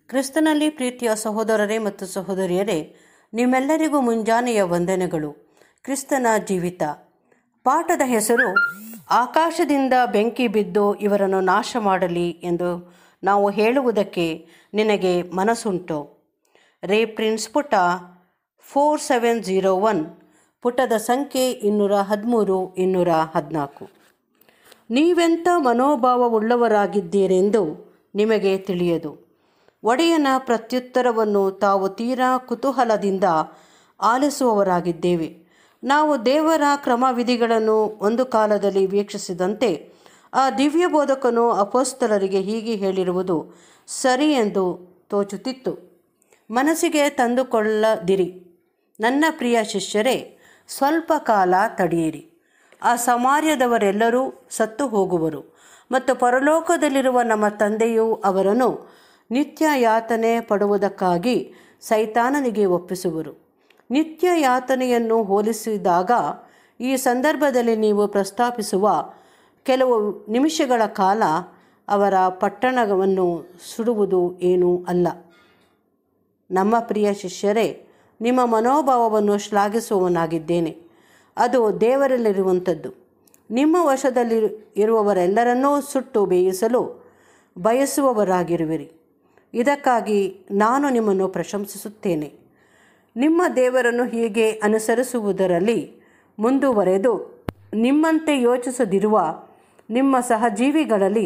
ಕ್ರಿಸ್ತನಲ್ಲಿ ಪ್ರೀತಿಯ ಸಹೋದರರೇ ಮತ್ತು ಸಹೋದರಿಯರೇ ನಿಮ್ಮೆಲ್ಲರಿಗೂ ಮುಂಜಾನೆಯ ವಂದನೆಗಳು ಕ್ರಿಸ್ತನ ಜೀವಿತ ಪಾಠದ ಹೆಸರು ಆಕಾಶದಿಂದ ಬೆಂಕಿ ಬಿದ್ದು ಇವರನ್ನು ನಾಶ ಮಾಡಲಿ ಎಂದು ನಾವು ಹೇಳುವುದಕ್ಕೆ ನಿನಗೆ ಮನಸ್ಸುಂಟು ರೇ ಪ್ರಿನ್ಸ್ ಪುಟ ಫೋರ್ ಸೆವೆನ್ ಜೀರೋ ಒನ್ ಪುಟದ ಸಂಖ್ಯೆ ಇನ್ನೂರ ಹದಿಮೂರು ಇನ್ನೂರ ಹದಿನಾಲ್ಕು ನೀವೆಂಥ ಮನೋಭಾವವುಳ್ಳವರಾಗಿದ್ದೀರೆಂದು ನಿಮಗೆ ತಿಳಿಯದು ಒಡೆಯನ ಪ್ರತ್ಯುತ್ತರವನ್ನು ತಾವು ತೀರಾ ಕುತೂಹಲದಿಂದ ಆಲಿಸುವವರಾಗಿದ್ದೇವೆ ನಾವು ದೇವರ ಕ್ರಮವಿಧಿಗಳನ್ನು ಒಂದು ಕಾಲದಲ್ಲಿ ವೀಕ್ಷಿಸಿದಂತೆ ಆ ದಿವ್ಯ ಬೋಧಕನು ಅಪೋಸ್ತಲರಿಗೆ ಹೀಗೆ ಹೇಳಿರುವುದು ಸರಿ ಎಂದು ತೋಚುತ್ತಿತ್ತು ಮನಸ್ಸಿಗೆ ತಂದುಕೊಳ್ಳದಿರಿ ನನ್ನ ಪ್ರಿಯ ಶಿಷ್ಯರೇ ಸ್ವಲ್ಪ ಕಾಲ ತಡೆಯಿರಿ ಆ ಸಮಾರ್ಯದವರೆಲ್ಲರೂ ಸತ್ತು ಹೋಗುವರು ಮತ್ತು ಪರಲೋಕದಲ್ಲಿರುವ ನಮ್ಮ ತಂದೆಯು ಅವರನ್ನು ನಿತ್ಯ ಯಾತನೆ ಪಡುವುದಕ್ಕಾಗಿ ಸೈತಾನನಿಗೆ ಒಪ್ಪಿಸುವರು ನಿತ್ಯ ಯಾತನೆಯನ್ನು ಹೋಲಿಸಿದಾಗ ಈ ಸಂದರ್ಭದಲ್ಲಿ ನೀವು ಪ್ರಸ್ತಾಪಿಸುವ ಕೆಲವು ನಿಮಿಷಗಳ ಕಾಲ ಅವರ ಪಟ್ಟಣವನ್ನು ಸುಡುವುದು ಏನೂ ಅಲ್ಲ ನಮ್ಮ ಪ್ರಿಯ ಶಿಷ್ಯರೇ ನಿಮ್ಮ ಮನೋಭಾವವನ್ನು ಶ್ಲಾಘಿಸುವವನಾಗಿದ್ದೇನೆ ಅದು ದೇವರಲ್ಲಿರುವಂಥದ್ದು ನಿಮ್ಮ ವಶದಲ್ಲಿ ಇರುವವರೆಲ್ಲರನ್ನೂ ಸುಟ್ಟು ಬೇಯಿಸಲು ಬಯಸುವವರಾಗಿರುವಿರಿ ಇದಕ್ಕಾಗಿ ನಾನು ನಿಮ್ಮನ್ನು ಪ್ರಶಂಸಿಸುತ್ತೇನೆ ನಿಮ್ಮ ದೇವರನ್ನು ಹೀಗೆ ಅನುಸರಿಸುವುದರಲ್ಲಿ ಮುಂದುವರೆದು ನಿಮ್ಮಂತೆ ಯೋಚಿಸದಿರುವ ನಿಮ್ಮ ಸಹಜೀವಿಗಳಲ್ಲಿ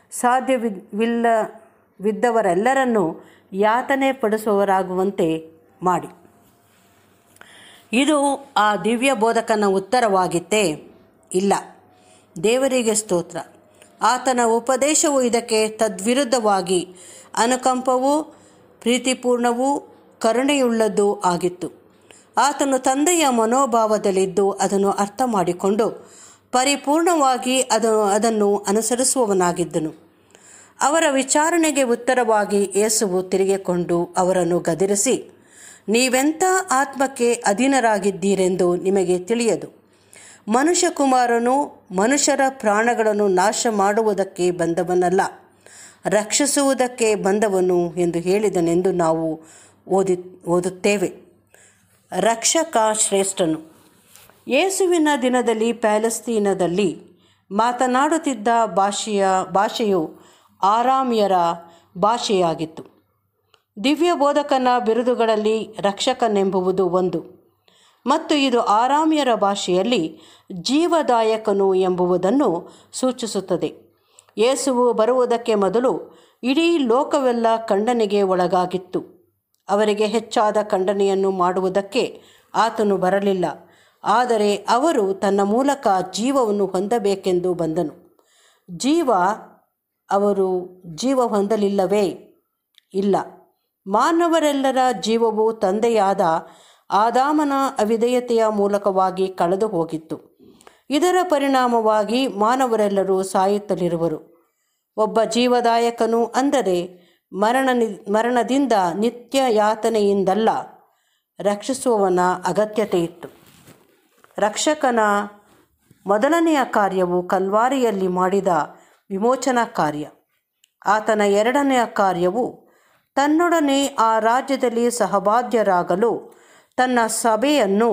ಸಾಧ್ಯವಿಲ್ಲವಿದ್ದವರೆಲ್ಲರನ್ನೂ ಯಾತನೆ ಪಡಿಸುವವರಾಗುವಂತೆ ಮಾಡಿ ಇದು ಆ ದಿವ್ಯ ಬೋಧಕನ ಉತ್ತರವಾಗಿತ್ತೇ ಇಲ್ಲ ದೇವರಿಗೆ ಸ್ತೋತ್ರ ಆತನ ಉಪದೇಶವು ಇದಕ್ಕೆ ತದ್ವಿರುದ್ಧವಾಗಿ ಅನುಕಂಪವೂ ಪ್ರೀತಿಪೂರ್ಣವೂ ಕರುಣೆಯುಳ್ಳದ್ದೂ ಆಗಿತ್ತು ಆತನು ತಂದೆಯ ಮನೋಭಾವದಲ್ಲಿದ್ದು ಅದನ್ನು ಅರ್ಥ ಮಾಡಿಕೊಂಡು ಪರಿಪೂರ್ಣವಾಗಿ ಅದನ್ನು ಅದನ್ನು ಅನುಸರಿಸುವವನಾಗಿದ್ದನು ಅವರ ವಿಚಾರಣೆಗೆ ಉತ್ತರವಾಗಿ ಯೇಸುವು ತಿರುಗಿಕೊಂಡು ಅವರನ್ನು ಗದರಿಸಿ ನೀವೆಂಥ ಆತ್ಮಕ್ಕೆ ಅಧೀನರಾಗಿದ್ದೀರೆಂದು ನಿಮಗೆ ತಿಳಿಯದು ಮನುಷ್ಯಕುಮಾರನು ಮನುಷ್ಯರ ಪ್ರಾಣಗಳನ್ನು ನಾಶ ಮಾಡುವುದಕ್ಕೆ ಬಂದವನಲ್ಲ ರಕ್ಷಿಸುವುದಕ್ಕೆ ಬಂದವನು ಎಂದು ಹೇಳಿದನೆಂದು ನಾವು ಓದಿ ಓದುತ್ತೇವೆ ರಕ್ಷಕ ಶ್ರೇಷ್ಠನು ಯೇಸುವಿನ ದಿನದಲ್ಲಿ ಪ್ಯಾಲೆಸ್ತೀನದಲ್ಲಿ ಮಾತನಾಡುತ್ತಿದ್ದ ಭಾಷೆಯ ಭಾಷೆಯು ಆರಾಮಿಯರ ಭಾಷೆಯಾಗಿತ್ತು ದಿವ್ಯ ಬೋಧಕನ ಬಿರುದುಗಳಲ್ಲಿ ರಕ್ಷಕನೆಂಬುವುದು ಒಂದು ಮತ್ತು ಇದು ಆರಾಮಿಯರ ಭಾಷೆಯಲ್ಲಿ ಜೀವದಾಯಕನು ಎಂಬುವುದನ್ನು ಸೂಚಿಸುತ್ತದೆ ಯೇಸುವು ಬರುವುದಕ್ಕೆ ಮೊದಲು ಇಡೀ ಲೋಕವೆಲ್ಲ ಖಂಡನೆಗೆ ಒಳಗಾಗಿತ್ತು ಅವರಿಗೆ ಹೆಚ್ಚಾದ ಖಂಡನೆಯನ್ನು ಮಾಡುವುದಕ್ಕೆ ಆತನು ಬರಲಿಲ್ಲ ಆದರೆ ಅವರು ತನ್ನ ಮೂಲಕ ಜೀವವನ್ನು ಹೊಂದಬೇಕೆಂದು ಬಂದನು ಜೀವ ಅವರು ಜೀವ ಹೊಂದಲಿಲ್ಲವೇ ಇಲ್ಲ ಮಾನವರೆಲ್ಲರ ಜೀವವು ತಂದೆಯಾದ ಆದಾಮನ ಅವಿಧೇಯತೆಯ ಮೂಲಕವಾಗಿ ಕಳೆದು ಹೋಗಿತ್ತು ಇದರ ಪರಿಣಾಮವಾಗಿ ಮಾನವರೆಲ್ಲರೂ ಸಾಯುತ್ತಲಿರುವರು ಒಬ್ಬ ಜೀವದಾಯಕನು ಅಂದರೆ ಮರಣ ಮರಣದಿಂದ ನಿತ್ಯ ಯಾತನೆಯಿಂದಲ್ಲ ರಕ್ಷಿಸುವವನ ಅಗತ್ಯತೆ ಇತ್ತು ರಕ್ಷಕನ ಮೊದಲನೆಯ ಕಾರ್ಯವು ಕಲ್ವಾರಿಯಲ್ಲಿ ಮಾಡಿದ ವಿಮೋಚನಾ ಕಾರ್ಯ ಆತನ ಎರಡನೆಯ ಕಾರ್ಯವು ತನ್ನೊಡನೆ ಆ ರಾಜ್ಯದಲ್ಲಿ ಸಹಬಾಧ್ಯರಾಗಲು ತನ್ನ ಸಭೆಯನ್ನು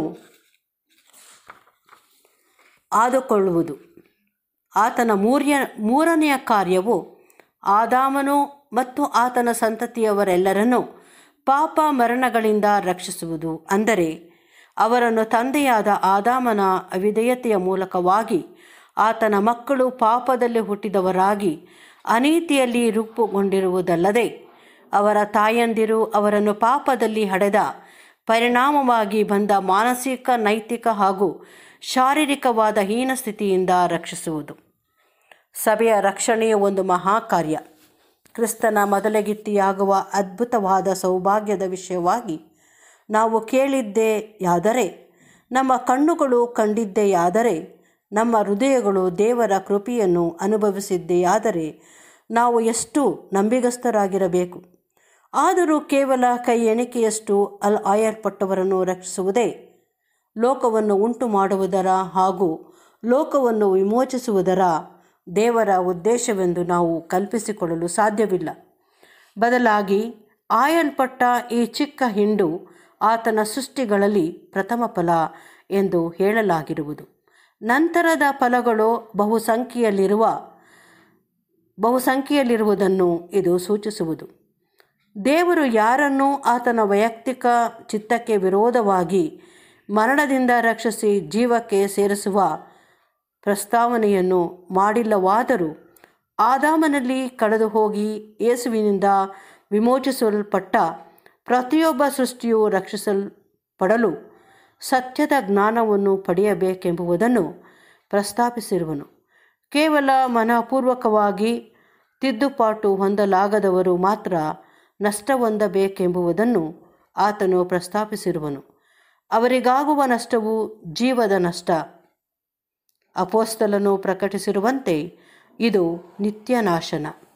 ಆದುಕೊಳ್ಳುವುದು ಆತನ ಮೂರ್ಯ ಮೂರನೆಯ ಕಾರ್ಯವು ಆದಾಮನು ಮತ್ತು ಆತನ ಸಂತತಿಯವರೆಲ್ಲರನ್ನು ಪಾಪ ಮರಣಗಳಿಂದ ರಕ್ಷಿಸುವುದು ಅಂದರೆ ಅವರನ್ನು ತಂದೆಯಾದ ಆದಾಮನ ಅವಿಧೇಯತೆಯ ಮೂಲಕವಾಗಿ ಆತನ ಮಕ್ಕಳು ಪಾಪದಲ್ಲಿ ಹುಟ್ಟಿದವರಾಗಿ ಅನೀತಿಯಲ್ಲಿ ರೂಪುಗೊಂಡಿರುವುದಲ್ಲದೆ ಅವರ ತಾಯಂದಿರು ಅವರನ್ನು ಪಾಪದಲ್ಲಿ ಹಡೆದ ಪರಿಣಾಮವಾಗಿ ಬಂದ ಮಾನಸಿಕ ನೈತಿಕ ಹಾಗೂ ಶಾರೀರಿಕವಾದ ಹೀನ ಸ್ಥಿತಿಯಿಂದ ರಕ್ಷಿಸುವುದು ಸಭೆಯ ರಕ್ಷಣೆಯ ಒಂದು ಮಹಾಕಾರ್ಯ ಕ್ರಿಸ್ತನ ಮೊದಲಗಿತ್ತಿಯಾಗುವ ಅದ್ಭುತವಾದ ಸೌಭಾಗ್ಯದ ವಿಷಯವಾಗಿ ನಾವು ಕೇಳಿದ್ದೆಯಾದರೆ ನಮ್ಮ ಕಣ್ಣುಗಳು ಕಂಡಿದ್ದೆಯಾದರೆ ನಮ್ಮ ಹೃದಯಗಳು ದೇವರ ಕೃಪೆಯನ್ನು ಅನುಭವಿಸಿದ್ದೆಯಾದರೆ ನಾವು ಎಷ್ಟು ನಂಬಿಗಸ್ತರಾಗಿರಬೇಕು ಆದರೂ ಕೇವಲ ಕೈ ಎಣಿಕೆಯಷ್ಟು ಅಲ್ ಆಯಲ್ಪಟ್ಟವರನ್ನು ರಕ್ಷಿಸುವುದೇ ಲೋಕವನ್ನು ಉಂಟು ಮಾಡುವುದರ ಹಾಗೂ ಲೋಕವನ್ನು ವಿಮೋಚಿಸುವುದರ ದೇವರ ಉದ್ದೇಶವೆಂದು ನಾವು ಕಲ್ಪಿಸಿಕೊಳ್ಳಲು ಸಾಧ್ಯವಿಲ್ಲ ಬದಲಾಗಿ ಆಯಲ್ಪಟ್ಟ ಈ ಚಿಕ್ಕ ಹಿಂಡು ಆತನ ಸೃಷ್ಟಿಗಳಲ್ಲಿ ಪ್ರಥಮ ಫಲ ಎಂದು ಹೇಳಲಾಗಿರುವುದು ನಂತರದ ಫಲಗಳು ಬಹುಸಂಖ್ಯೆಯಲ್ಲಿರುವ ಬಹುಸಂಖ್ಯೆಯಲ್ಲಿರುವುದನ್ನು ಇದು ಸೂಚಿಸುವುದು ದೇವರು ಯಾರನ್ನೂ ಆತನ ವೈಯಕ್ತಿಕ ಚಿತ್ತಕ್ಕೆ ವಿರೋಧವಾಗಿ ಮರಣದಿಂದ ರಕ್ಷಿಸಿ ಜೀವಕ್ಕೆ ಸೇರಿಸುವ ಪ್ರಸ್ತಾವನೆಯನ್ನು ಮಾಡಿಲ್ಲವಾದರೂ ಆದಾಮನಲ್ಲಿ ಕಳೆದು ಹೋಗಿ ಯೇಸುವಿನಿಂದ ವಿಮೋಚಿಸಲ್ಪಟ್ಟ ಪ್ರತಿಯೊಬ್ಬ ಸೃಷ್ಟಿಯು ರಕ್ಷಿಸಲ್ಪಡಲು ಸತ್ಯದ ಜ್ಞಾನವನ್ನು ಪಡೆಯಬೇಕೆಂಬುದನ್ನು ಪ್ರಸ್ತಾಪಿಸಿರುವನು ಕೇವಲ ಮನಪೂರ್ವಕವಾಗಿ ತಿದ್ದುಪಾಟು ಹೊಂದಲಾಗದವರು ಮಾತ್ರ ನಷ್ಟ ಹೊಂದಬೇಕೆಂಬುದನ್ನು ಆತನು ಪ್ರಸ್ತಾಪಿಸಿರುವನು ಅವರಿಗಾಗುವ ನಷ್ಟವು ಜೀವದ ನಷ್ಟ ಅಪೋಸ್ತಲನು ಪ್ರಕಟಿಸಿರುವಂತೆ ಇದು ನಿತ್ಯ ನಾಶನ